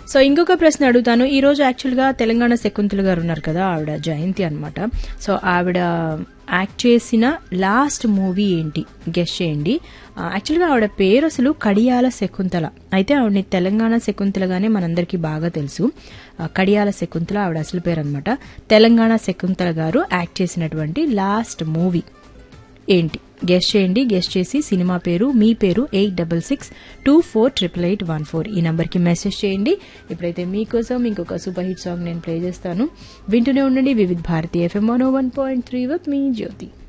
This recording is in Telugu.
సో ఇంకొక ప్రశ్న అడుగుతాను ఈ రోజు యాక్చువల్గా తెలంగాణ శకుంతల గారు ఉన్నారు కదా ఆవిడ జయంతి అన్నమాట సో ఆవిడ యాక్ట్ చేసిన లాస్ట్ మూవీ ఏంటి గెస్ట్ చేయండి ఆ, యాక్చువల్గా ఆవిడ పేరు అసలు కడియాల శకుంతల అయితే ఆవిడని తెలంగాణ శకుంతలగానే మనందరికీ బాగా తెలుసు ఆ, కడియాల శకుంతల ఆవిడ అసలు పేరు అనమాట తెలంగాణ శకుంతల గారు యాక్ట్ చేసినటువంటి లాస్ట్ మూవీ ఏంటి గెస్ట్ చేయండి గెస్ట్ చేసి సినిమా పేరు మీ పేరు eight double six two four triple eight one four ఈ నంబర్కి మెసేజ్ చేయండి ఇప్పుడైతే మీకోసం ఇంకొక సూపర్ హిట్ సాంగ్ నేను ప్లే చేస్తాను వింటూనే ఉండండి Vividh Bharati FM one point three with మీ జ్యోతి